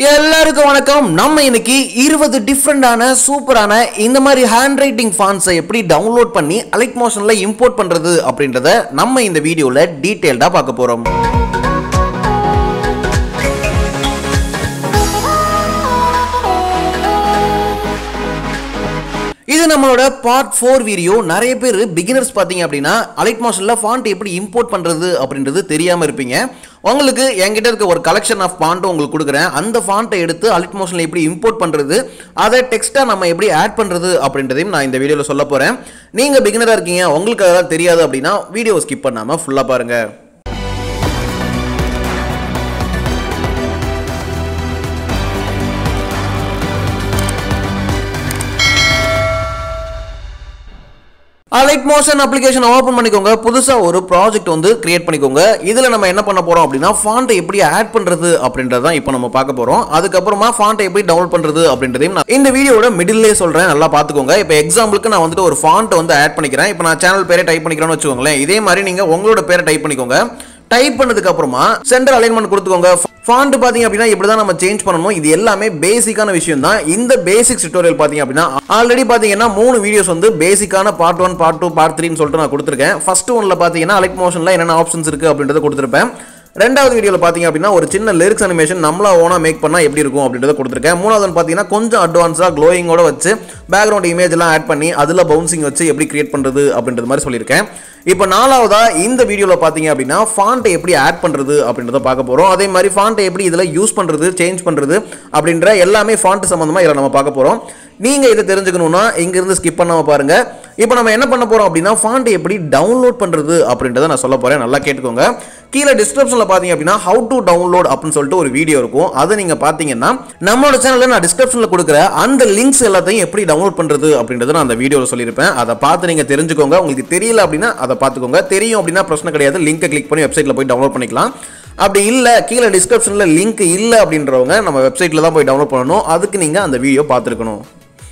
எல்லாருக்கும் வணக்கம் நம்ம இன்னைக்கு இருபது டிஃப்ரெண்டான சூப்பரான இந்த மாதிரி ஹேண்ட் ரைட்டிங் ஃபான்ஸை எப்படி டவுன்லோட் பண்ணி அலைட் மோஷனில் இம்போர்ட் பண்ணுறது அப்படின்றத நம்ம இந்த வீடியோவில் டீட்டெயில்டாக பார்க்க போகிறோம் இது நம்மளோட பார்ட் ஃபோர் வீடியோ நிறைய பேர் பிகினர்ஸ் பார்த்தீங்க அப்படின்னா அலைட் மோஷனில் ஃபாண்ட் எப்படி இம்போர்ட் பண்ணுறது அப்படின்றது தெரியாமல் இருப்பீங்க உங்களுக்கு என்கிட்ட இருக்க ஒரு கலெக்ஷன் ஆஃப் ஃபாண்ட்டை உங்களுக்கு கொடுக்குறேன் அந்த ஃபாண்ட்டை எடுத்து அலைட் மோஷனில் எப்படி இம்போர்ட் பண்ணுறது அதை டெக்ஸ்ட்டாக நம்ம எப்படி ஆட் பண்ணுறது அப்படின்றதையும் நான் இந்த வீடியோவில் சொல்ல போகிறேன் நீங்கள் பிகினராக இருக்கீங்க உங்களுக்கு அதெல்லாம் தெரியாது அப்படின்னா வீடியோ ஸ்கிப் பண்ணாமல் ஃபுல்லாக பாருங்கள் அலைட் மோஷன் அப்ளிகேஷன் ஓப்பன் பண்ணிக்கோங்க புதுசாக ஒரு ப்ராஜெக்ட் வந்து கிரியேட் பண்ணிக்கோங்க இதில் நம்ம என்ன பண்ண போகிறோம் அப்படின்னா ஃபாண்ட்டை எப்படி ஆட் பண்ணுறது அப்படின்றத தான் இப்போ நம்ம பார்க்க போகிறோம் அதுக்கப்புறமா ஃபாண்ட்டை எப்படி டவுன்லோட் பண்ணுறது அப்படின்றதையும் நான் இந்த வீடியோட மிடில்லே சொல்கிறேன் நல்லா பார்த்துக்கோங்க இப்போ எக்ஸாம்பிளுக்கு நான் வந்துட்டு ஒரு ஃபாண்ட்டை வந்து ஆட் பண்ணிக்கிறேன் இப்போ நான் சேனல் பேரை டைப் பண்ணிக்கிறேன்னு வச்சுக்கோங்களேன் இதே மாதிரி நீங்கள் உங்களோட பேரை டைப் பண்ணிக்கோங்க டைப் பண்ணதுக்கு அப்புறமா சென்டர் அலைன்மெண்ட் கொடுத்துக்கோங்க ஃபாண்ட் பாத்தீங்க அப்படின்னா இப்படி தான் நம்ம சேஞ்ச் பண்ணணும் இது எல்லாமே பேசிக்கான விஷயம் தான் இந்த பேசிக் டுட்டோரியல் பாத்தீங்க அப்படின்னா ஆல்ரெடி பாத்தீங்கன்னா மூணு வீடியோஸ் வந்து பேசிக்கான part one part two part த்ரீன்னு சொல்லிட்டு நான் கொடுத்துருக்கேன் ஃபர்ஸ்ட் ஒன்ல பாத்தீங்கன்னா அலைட் மோஷன்ல என்னென்ன ஆப்ஷன்ஸ் இருக்கு அப்படின்றத கொடுத்துருப்பேன் ரெண்டாவது வீடியோவில் பார்த்தீங்க அப்படின்னா ஒரு சின்ன லிரிக்ஸ் அனிமேஷன் நம்மளா ஓனா மேக் பண்ணால் எப்படி இருக்கும் அப்படின்றத கொடுத்துருக்கேன் மூணாவது one பார்த்தீங்கன்னா கொஞ்சம் அட்வான்ஸாக க்ளோயிங்கோட வச்சு பேக்ரவுண்ட் இமேஜ்லாம் ஆட் பண்ணி அதில் பவுன்சிங் வச்சு எப்படி கிரியேட் பண்ணுறது அப்படின்றது மாதிரி சொல்லியிருக்கேன் இப்போ நாலாவதா இந்த வீடியோவில் பார்த்தீங்க அப்படின்னா ஃபாண்ட்டை எப்படி ஆட் பண்ணுறது அப்படின்றத பார்க்க போகிறோம் அதே மாதிரி ஃபாண்ட்டை எப்படி இதில் யூஸ் பண்ணுறது சேஞ்ச் பண்ணுறது அப்படின்ற எல்லாமே ஃபாண்ட் சம்மந்தமாக இதில் நம்ம பார்க்க போகிறோம் நீங்கள் இதை தெரிஞ்சுக்கணுன்னா இங்கேருந்து ஸ்கிப் பண்ணாமல் பாருங்கள் இப்போ நம்ம என்ன பண்ண போகிறோம் அப்படின்னா ஃபாண்ட் எப்படி டவுன்லோட் பண்ணுறது அப்படின்றத நான் சொல்ல போகிறேன் நல்லா கேட்டுக்கோங்க கீழே டிஸ்கிரிப்ஷனில் பார்த்தீங்க அப்படின்னா ஹவு டு டவுன்லோட் அப்படின்னு சொல்லிட்டு ஒரு வீடியோ இருக்கும் அதை நீங்கள் பார்த்தீங்கன்னா நம்மளோட சேனலில் நான் டிஸ்கிரிப்ஷனில் கொடுக்குற அந்த லிங்க்ஸ் எல்லாத்தையும் எப்படி டவுன்லோட் பண்ணுறது அப்படின்றத நான் அந்த வீடியோவில் சொல்லியிருப்பேன் அதை பார்த்து நீங்கள் தெரிஞ்சுக்கோங்க உங்களுக்கு தெரியல அப்படின்னா அதை பார்த்துக்கோங்க தெரியும் அப்படின்னா பிரச்சனை கிடையாது லிங்கை கிளிக் பண்ணி வெப்சைட்டில் போய் டவுன்லோட் பண்ணிக்கலாம் அப்படி இல்லை கீழே டிஸ்கிரிப்ஷனில் லிங்க் இல்லை அப்படின்றவங்க நம்ம வெப்சைட்டில் தான் போய் டவுன்லோட் பண்ணணும் அதுக்கு நீங்கள் அந்த வீடியோ பார்த்துருக்கணும்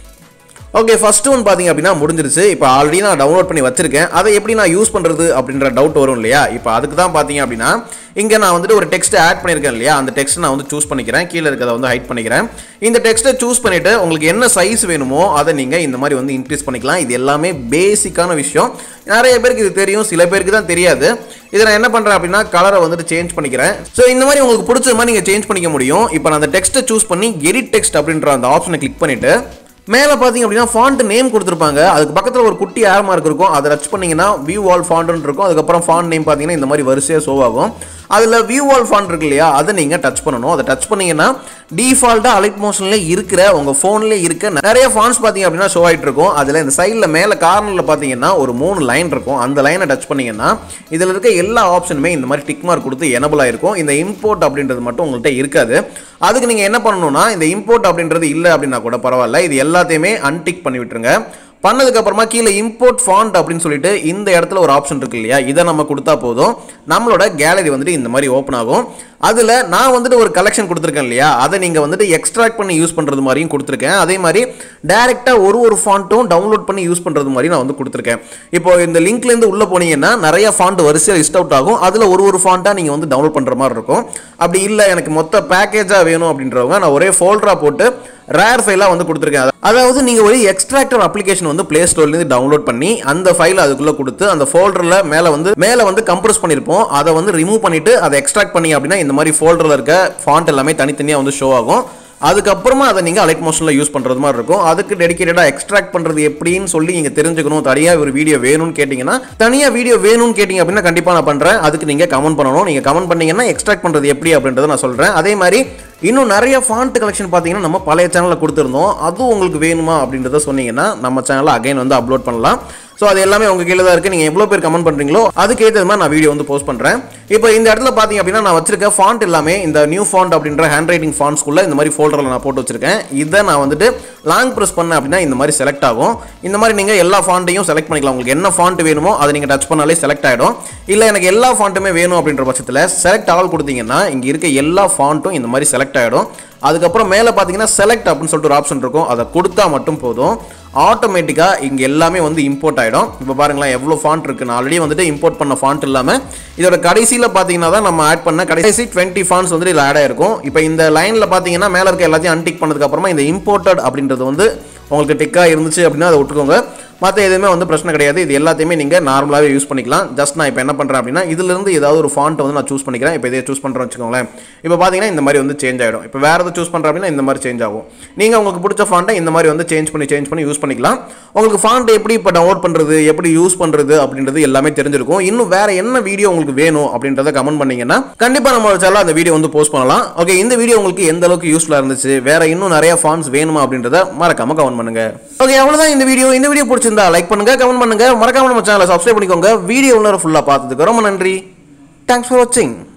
ஓகே ஃபர்ஸ்ட் ஒன் பார்த்தீங்க அப்படின்னா முடிஞ்சிருச்சு இப்போ ஆல்ரெடி நான் டவுன்லோட் பண்ணி வச்சிருக்கேன் அதை எப்படி நான் யூஸ் பண்ணுறது அப்படின்ற டவுட் வரும் இல்லையா இப்போ அதுக்கு தான் பார்த்தீங்க அப்படின்னா இங்கே நான் வந்துட்டு ஒரு டெக்ஸ்ட் ஆட் பண்ணியிருக்கேன் இல்லையா அந்த டெக்ஸ்ட் நான் வந்து சூஸ் பண்ணிக்கிறேன் கீழே இருக்கிறத வந்து ஹைட் பண்ணிக்கிறேன் இந்த டெக்ஸ்ட்டை சூஸ் பண்ணிவிட்டு உங்களுக்கு என்ன சைஸ் வேணுமோ அதை நீங்கள் இந்த மாதிரி வந்து இன்க்ரீஸ் பண்ணிக்கலாம் இது எல்லாமே பேசிக்கான விஷயம் நிறைய பேருக்கு இது தெரியும் சில பேருக்கு தான் தெரியாது இதை நான் என்ன பண்ணுறேன் அப்படின்னா கலரை வந்துட்டு சேஞ்ச் பண்ணிக்கிறேன் ஸோ இந்த மாதிரி உங்களுக்கு பிடிச்ச மாதிரி நீங்கள் சேஞ்ச் பண்ணிக்க முடியும் இப்போ நான் அந்த டெக்ஸ்ட்டை சூஸ் பண்ணி எடிட் டெக்ஸ்ட் அப்படின்ற அந்த ஆப்ஷனை கிளிக் பண்ணிவிட்டு மேலே பார்த்தீங்க அப்படின்னா ஃபாண்ட் நேம் கொடுத்துருப்பாங்க அதுக்கு பக்கத்தில் ஒரு குட்டி ஏர் மார்க் இருக்கும் அதை டச் பண்ணீங்கன்னா வியூ வால் ஃபாண்ட்னு இருக்கும் அதுக்கப்புறம் ஃபாண்ட் நேம் பார்த்தீங்கன்னா இந்த மாதிரி வரிசையாக ஷோ ஆகும் அதில் வியூ வால் ஃபாண்ட் இருக்கு இல்லையா அதை நீங்கள் டச் பண்ணணும் அதை டச் பண்ணீங்கன்னா டிஃபால்ட்டாக அலைட் மோஷனில் இருக்கிற உங்கள் ஃபோன்லேயே இருக்க நிறைய ஃபாண்ட்ஸ் பார்த்தீங்க அப்படின்னா ஷோ ஆகிட்டு இருக்கும் அதில் இந்த சைடில் மேலே கார்னரில் பார்த்தீங்கன்னா ஒரு மூணு லைன் இருக்கும் அந்த லைனை டச் பண்ணீங்கன்னா இதில் இருக்க எல்லா ஆப்ஷனுமே இந்த மாதிரி டிக் மார்க் கொடுத்து எனபிள் ஆயிருக்கும் இந்த இம்போர்ட் அப்படின்றது மட்டும் உங்கள்கிட்ட இருக்காது அதுக்கு நீங்கள் என்ன பண்ணணும்னா இந்த இம்போர்ட் அப்படின்றது இல்லை அப்படின்னா கூட பரவாயில்ல இது எல்லாத்தையுமே அன்டிக் பண்ணி விட்டுருங்க பண்ணதுக்கு அப்புறமா கீழே இம்போர்ட் ஃபாண்ட் அப்படின்னு சொல்லிட்டு இந்த இடத்துல ஒரு ஆப்ஷன் இருக்கு இல்லையா இதை நம்ம கொடுத்தா போதும் நம்மளோட கேலரி வந்துட்டு இந்த மாதிரி ஓப்பன் ஆகும் அதில் நான் வந்துட்டு ஒரு கலெக்ஷன் கொடுத்துருக்கேன் இல்லையா அதை நீங்கள் வந்துட்டு எக்ஸ்ட்ராக்ட் பண்ணி யூஸ் பண்ணுறது மாதிரியும் கொடுத்துருக்கேன் அதே மாதிரி டேரெக்டாக ஒரு ஒரு ஃபாண்ட்டும் டவுன்லோட் பண்ணி யூஸ் பண்ணுறது மாதிரி நான் வந்து கொடுத்துருக்கேன் இப்போ இந்த லிங்க்லேருந்து உள்ளே போனீங்கன்னா நிறைய ஃபாண்ட் வரிசையாக லிஸ்ட் அவுட் ஆகும் அதில் ஒரு ஒரு ஃபாண்ட்டாக நீங்கள் வந்து டவுன்லோட் பண்ணுற மாதிரி இருக்கும் அப்படி இல்லை எனக்கு மொத்த பேக்கேஜாக வேணும் அப்படின்றவங்க நான் ஒரே ஃபோல்டராக போட்டு ரேர் ஃபைலாக வந்து கொடுத்துருக்கேன் அதாவது நீங்கள் ஒரு எக்ஸ்ட்ராக்டர் அப்ளிகேஷன் வந்து ப்ளே ஸ்டோர்லேருந்து டவுன்லோட் பண்ணி அந்த ஃபைல் அதுக்குள்ளே கொடுத்து அந்த ஃபோல்டரில் மேலே வந்து மேலே வந்து கம்ப்ரஸ் பண்ணியிருப்போம் அதை வந்து ரிமூவ் பண்ணிவிட்டு அதை எக்ஸ்ட்ராக்ட் பண்ணி அப்படின்னா இந்த மாதிரி ஃபோல்டரில் இருக்க ஃபாண்ட் எல்லாமே தனித்தனியாக வந்து ஷோ ஆகும் அதுக்கப்புறமா அதை நீங்கள் அலைட் மோஷனில் யூஸ் பண்ணுறது மாதிரி இருக்கும் அதுக்கு டெடிக்கேட்டடாக எக்ஸ்ட்ராக்ட் பண்ணுறது எப்படின்னு சொல்லி நீங்கள் தெரிஞ்சுக்கணும் தனியாக ஒரு வீடியோ வேணும்னு கேட்டிங்கன்னா தனியாக வீடியோ வேணும்னு கேட்டிங்க அப்படின்னா கண்டிப்பாக நான் பண்ணுறேன் அதுக்கு நீங்கள் கமெண்ட் பண்ணணும் நீங்கள் கமெண்ட் பண்ணீங்கன்னா எக்ஸ்ட்ராக்ட் பண்ணுறது எப்படி அப்படின்றத நான் சொல்கிறேன் அதே மாதிரி இன்னும் நிறைய ஃபாண்ட் கலெக்ஷன் பார்த்தீங்கன்னா நம்ம பழைய சேனலில் கொடுத்துருந்தோம் அதுவும் உங்களுக்கு வேணுமா அப்படின்றத சொன்னீங்கன்னா நம்ம சேனலில் அகைன் வந்து அப்லோட் பண்ணலாம் ஸோ அது எல்லாமே உங்கள் கீழே தான் இருக்குது நீங்கள் எவ்வளோ பேர் கமெண்ட் பண்ணுறீங்களோ அதுக்கு ஏற்ற மாதிரி நான் வீடியோ வந்து போஸ்ட் பண்ணுறேன் இப்போ இந்த இடத்துல பார்த்தீங்க அப்படின்னா நான் வச்சிருக்க ஃபாண்ட் எல்லாமே இந்த நியூ ஃபாண்ட் அப்படின்ற ஹேண்ட் ரைட்டிங் ஃபாண்ட்ஸ்குள்ளே இந்த மாதிரி ஃபோல்டரில் நான் போட்டு வச்சிருக்கேன் இதை நான் வந்துட்டு லாங் ப்ரெஸ் பண்ணேன் அப்படின்னா இந்த மாதிரி செலக்ட் ஆகும் இந்த மாதிரி நீங்கள் எல்லா ஃபாண்ட்டையும் செலக்ட் பண்ணிக்கலாம் உங்களுக்கு என்ன ஃபாண்ட் வேணுமோ அதை நீங்கள் டச் பண்ணாலே செலக்ட் ஆகிடும் இல்லை எனக்கு எல்லா ஃபாண்ட்டுமே வேணும் அப்படின்ற பட்சத்தில் செலக்ட் ஆல் கொடுத்தீங்கன்னா இங்கே இருக்க எல்லா ஃபாண்ட்டும் இந்த மாதிரி செலக்ட் ஆகிடும் அதுக்கப்புறம் மேலே பார்த்தீங்கன்னா செலக்ட் அப்படின்னு சொல்லிட்டு ஒரு ஆப்ஷன் இருக்கும் அதை கொடுத்தா மட்டும் போதும் ஆட்டோமேட்டிக்காக இங்கே எல்லாமே வந்து இம்போர்ட் ஆகிடும் இப்போ பாருங்களேன் எவ்வளோ ஃபாண்ட் இருக்குது நான் ஆல்ரெடி வந்துட்டு இம்போர்ட் பண்ண ஃபாண்ட் இல்லாமல் இதோட கடைசியில் கடைசியில் பார்த்தீங்கன்னா தான் நம்ம ஆட் பண்ண கடைசி டுவெண்ட்டி ஃபான்ஸ் வந்து இதில் ஆட் ஆயிருக்கும் இப்போ இந்த லைனில் பார்த்தீங்கன்னா மேலே இருக்க எல்லாத்தையும் அன்டிக் பண்ணதுக்கு அப்புறமா இந்த இம்போர்ட்டட் அப்படின்றது வந்து உங்களுக்கு டிக்காக இருந்துச்சு அப்படின்னா அதை விட்டுக்கோங்க மற்ற எதுவுமே வந்து பிரச்சனை கிடையாது இது எல்லாத்தையுமே நீங்கள் நார்மலாகவே யூஸ் பண்ணிக்கலாம் ஜஸ்ட் நான் இப்போ என்ன பண்ணுறேன் அப்படின்னா இதுலேருந்து ஏதாவது ஒரு ஃபாண்ட் வந்து நான் சூஸ் பண்ணிக்கிறேன் இப்போ இதே சூஸ் பண்ணுறேன் வச்சுக்கோங்களேன் இப்போ பார்த்தீங்கன்னா இந்த மாதிரி வந்து சேஞ்ச் ஆகிடும் இப்போ வேறு எதாவது சூஸ் பண்ணுறேன் அப்படின்னா இந்த மாதிரி சேஞ்ச் ஆகும் நீங்கள் உங்களுக்கு பிடிச்ச ஃபாண்ட்டை இந்த மாதிரி வந்து சேஞ்ச் பண்ணி சேஞ்ச் பண்ணி யூஸ் பண்ணிக்கலாம் உங்களுக்கு ஃபாண்ட் எப்படி இப்போ டவுன்லோட் பண்ணுறது எப்படி யூஸ் பண்ணுறது அப்படின்றது எல்லாமே தெரிஞ்சிருக்கும் இன்னும் வேறு என்ன வீடியோ உங்களுக்கு வேணும் அப்படின்றத கமெண்ட் பண்ணீங்கன்னா கண்டிப்பாக நம்ம சேனல் அந்த வீடியோ வந்து போஸ்ட் பண்ணலாம் ஓகே இந்த வீடியோ உங்களுக்கு எந்த அளவுக்கு யூஸ்ஃபுல்லாக இருந்துச்சு வேற இன்னும் நிறைய ஃபாண்ட்ஸ் வேணுமா அப்படின்றத மறக்காம கமெண்ட் பண்ணுங்க ஓகே அவ்வளவுதான் இந்த வீடியோ இந்த வீடியோ பிடிச்சிருந்தா லைக் பண்ணுங்க கமெண்ட் பண்ணுங்க மறக்காம நம்ம சேனலை சப்ஸ்கிரைப் பண்ணிக்கோங்க வீடியோ ஃபுல்லாக பார்த்ததுக்கு ரொம்ப நன்றி தேங்க்ஸ் ஃபார் வாட்சிங்